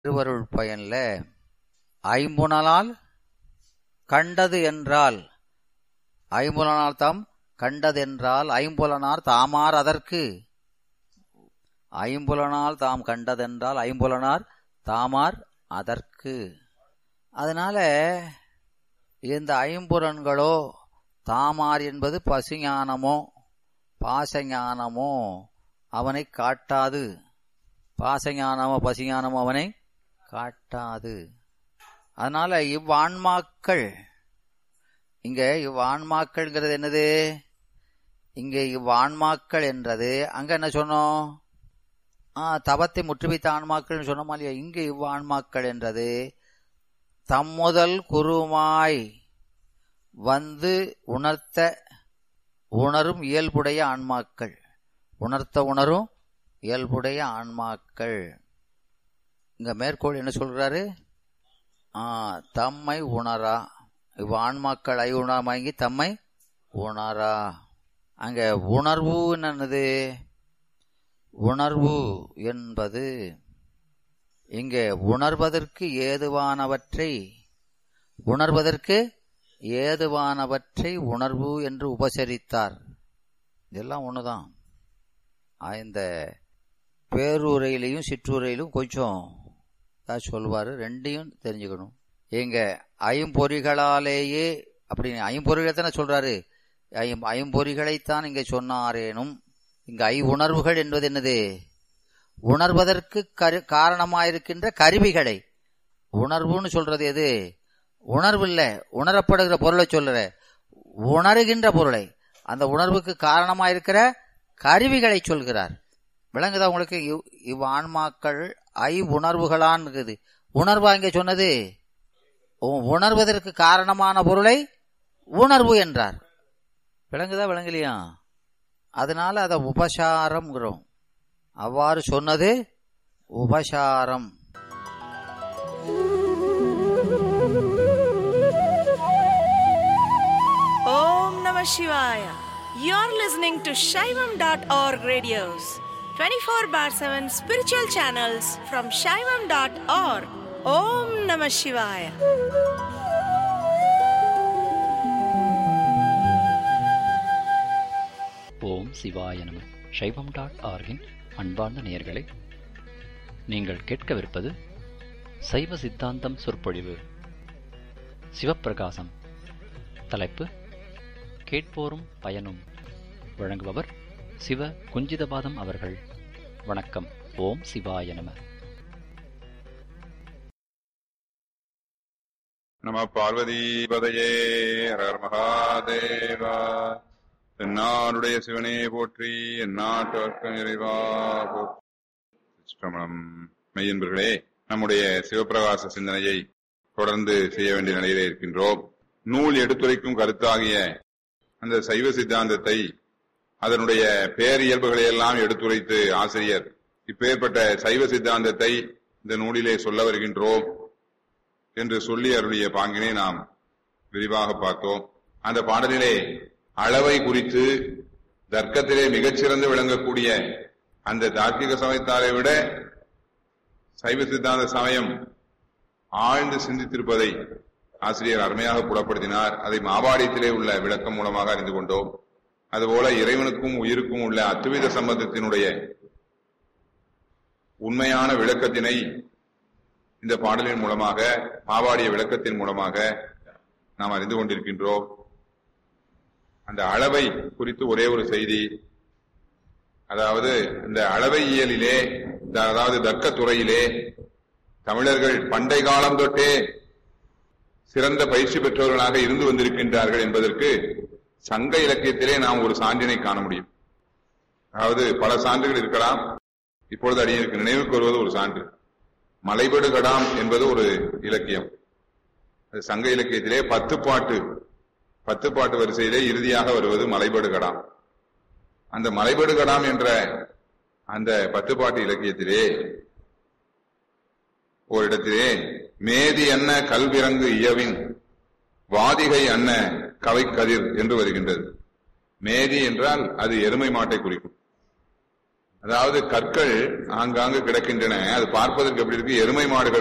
திருவருள் பயன்ல ஐம்புணலால் கண்டது என்றால் ஐம்புலனார் தாம் கண்டதென்றால் ஐம்புலனார் தாமார் அதற்கு ஐம்புலனால் தாம் கண்டதென்றால் ஐம்புலனார் தாமார் அதற்கு அதனால இந்த ஐம்புலன்களோ தாமார் என்பது பசுஞானமோ பாசஞானமோ அவனை காட்டாது பாசஞானமோ பசுஞானமோ அவனை காட்டாது அதனால இவ்வான்மாக்கள் இங்க இவ்வான்மாக்கள்ங்கிறது என்னது இங்க இவ்வான்மாக்கள் என்றது அங்க என்ன சொன்னோம் ஆ தவத்தை முற்றுவித்த ஆன்மாக்கள் சொன்னோமா இல்லையா இங்க இவ்வான்மாக்கள் என்றது தம்முதல் குருமாய் வந்து உணர்த்த உணரும் இயல்புடைய ஆன்மாக்கள் உணர்த்த உணரும் இயல்புடைய ஆன்மாக்கள் இங்க மேற்கோள் என்ன சொல்றாரு ஆ தம்மை உணரா இவ் ஆன்மாக்கள் ஐ உணாமங்கி தம்மை உணரா அங்க உணர்வு என்னது உணர்வு என்பது இங்கே உணர்வதற்கு ஏதுவானவற்றை உணர்வதற்கு ஏதுவானவற்றை உணர்வு என்று உபசரித்தார் இதெல்லாம் ஒண்ணுதான் இந்த பேருரையிலையும் சிற்றுரையிலும் கொஞ்சம் சொல்லுவாரு ரெண்டையும் தெரிஞ்சுக்கணும் எங்க ஐம்பொறிகளாலேயே அப்படின்னு ஐம்பொறிகளை தானே சொல்றாரு ஐம் ஐம்பொறிகளைத்தான் இங்க சொன்னாரேனும் இங்க ஐ உணர்வுகள் என்பது என்னது உணர்வதற்கு கரு காரணமாயிருக்கின்ற கருவிகளை உணர்வுன்னு சொல்றது எது உணர்வு இல்ல உணரப்படுகிற பொருளை சொல்ற உணர்கின்ற பொருளை அந்த உணர்வுக்கு காரணமாயிருக்கிற கருவிகளை சொல்கிறார் விளங்குதா உங்களுக்கு இவ் இவ் ஆன்மாக்கள் ஐ உணர்வுகளான் இருக்குது உணர்வா இங்க சொன்னது உணர்வதற்கு காரணமான பொருளை உணர்வு என்றார் விளங்குதா விளங்கலையா அதனால அத உபசாரம்ங்கிறோம் அவ்வாறு சொன்னது உபசாரம் Om Namah Shivaya. You're listening to Shaivam.org radios, 24 bar 7 spiritual channels from Shaivam.org. Om Namah Shivaya. ஓம் சிவாய நம சைவம் டாட் ஆர்கின் அன்பார்ந்த நேயர்களே நீங்கள் கேட்கவிருப்பது சைவ சித்தாந்தம் சொற்பொழிவு சிவப்பிரகாசம் தலைப்பு கேட்போரும் பயனும் வழங்குபவர் சிவ குஞ்சிதபாதம் அவர்கள் வணக்கம் ஓம் சிவாய நம நம பார்வதிபதையே ஹர மகாதேவா தென்னாருடைய சிவனே போற்றி எந்நாட்டு நிறைவா போற்றி மெய்யன்பர்களே நம்முடைய சிவபிரகாச சிந்தனையை தொடர்ந்து செய்ய வேண்டிய நிலையிலே இருக்கின்றோம் நூல் எடுத்துரைக்கும் கருத்தாகிய அந்த சைவ சித்தாந்தத்தை அதனுடைய பேரியல்புகளை எல்லாம் எடுத்துரைத்து ஆசிரியர் இப்பேற்பட்ட சைவ சித்தாந்தத்தை இந்த நூலிலே சொல்ல வருகின்றோம் என்று சொல்லி அருளிய பாங்கினை நாம் விரிவாக பார்த்தோம் அந்த பாடலிலே அளவை குறித்து தர்க்கத்திலே மிகச்சிறந்து விளங்கக்கூடிய அந்த தார்க்கிக சமயத்தாரை விட சைவ சித்தாந்த சமயம் ஆழ்ந்து சிந்தித்திருப்பதை ஆசிரியர் அருமையாக புலப்படுத்தினார் அதை மாவாடியத்திலே உள்ள விளக்கம் மூலமாக அறிந்து கொண்டோம் அதுபோல இறைவனுக்கும் உயிருக்கும் உள்ள அத்துவித சம்பந்தத்தினுடைய உண்மையான விளக்கத்தினை இந்த பாடலின் மூலமாக மாவாடிய விளக்கத்தின் மூலமாக நாம் அறிந்து கொண்டிருக்கின்றோம் அந்த அளவை குறித்து ஒரே ஒரு செய்தி அதாவது இந்த அளவை இயலிலே அதாவது தர்க்க துறையிலே தமிழர்கள் பண்டை காலம் தொட்டே சிறந்த பயிற்சி பெற்றவர்களாக இருந்து வந்திருக்கின்றார்கள் என்பதற்கு சங்க இலக்கியத்திலே நாம் ஒரு சான்றினை காண முடியும் அதாவது பல சான்றுகள் இருக்கலாம் இப்பொழுது அடியனுக்கு நினைவுக்கு வருவது ஒரு சான்று மலைபடு கடாம் என்பது ஒரு இலக்கியம் அது சங்க இலக்கியத்திலே பத்து பாட்டு பத்து பாட்டு வரிசையிலே இறுதியாக வருவது மலைபடு கடாம் அந்த மலைபடு கடாம் என்ற அந்த பத்து பாட்டு இலக்கியத்திலே ஒரு இடத்திலே மேதி அன்ன கல்விறங்கு இயவின் வாதிகை அன்ன கவை கதிர் என்று வருகின்றது மேதி என்றால் அது எருமை மாட்டை குறிக்கும் அதாவது கற்கள் ஆங்காங்கு கிடக்கின்றன அது பார்ப்பதற்கு எப்படி இருக்கு எருமை மாடுகள்